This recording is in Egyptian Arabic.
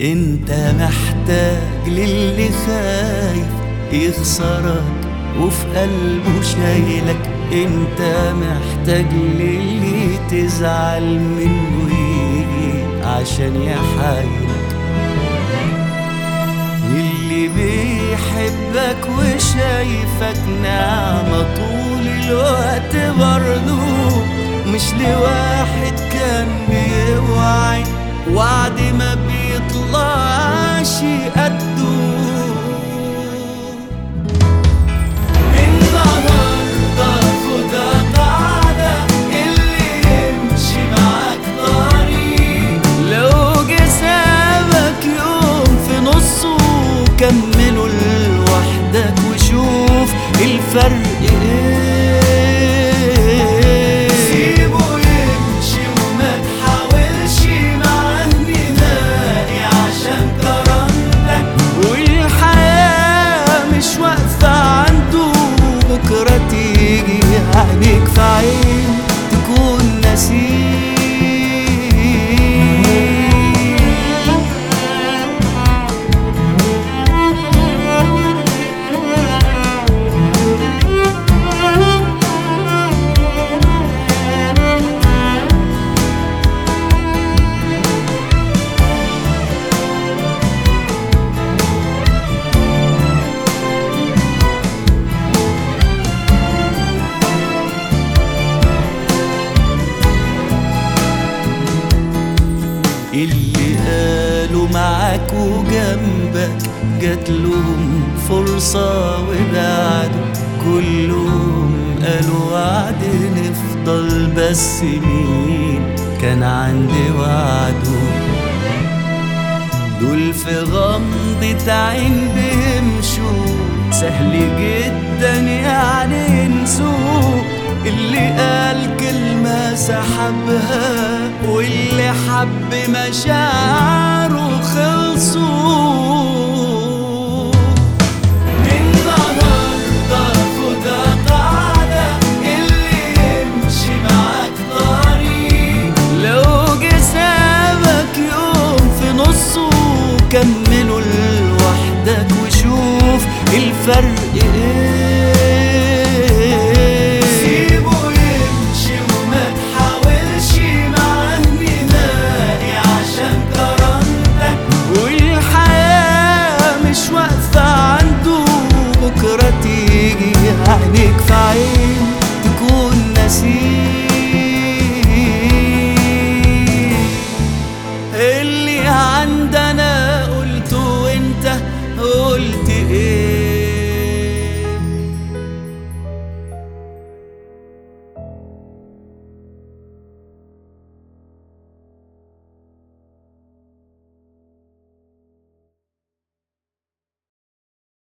انت محتاج للي خايف يخسرك وفي قلبه شايلك انت محتاج للي تزعل منه يجي عشان يحايلك اللي بيحبك وشايفك نعمة طول الوقت برضو مش لواحد كان بيوعي وعد ما بيطلعش قده النهارده خدها قاعدة اللي يمشي معاك طريق لو جه سابك يوم في نصه كمله لوحدك وشوف الفرق ايه سيبه يمشي وما تحاولش معاه نهائي عشان كرامتك والحياة مش واقفة عنده بكرة تيجي عينيك في عين تكون نسيم اللي قالوا معاك وجنبك جات لهم فرصة وبعدوا كلهم قالوا وعد نفضل بس مين كان عندي وعده دول في غمضة عين بيمشوا سهل جدا يعني ينسوا اللي قال كلمة سحبها واللي حب مشاعره خلصوا النهارده خدها قاعدة اللي يمشي معاك طريق لو جه سابك يوم في نصه كمله لوحدك وشوف الفرق ايه سيبه يمشي وما تحاولش معاه نهائي عشان كرامتك والحياة مش واقفة عنده بكرة تيجي عينيك في عين تكون نسيم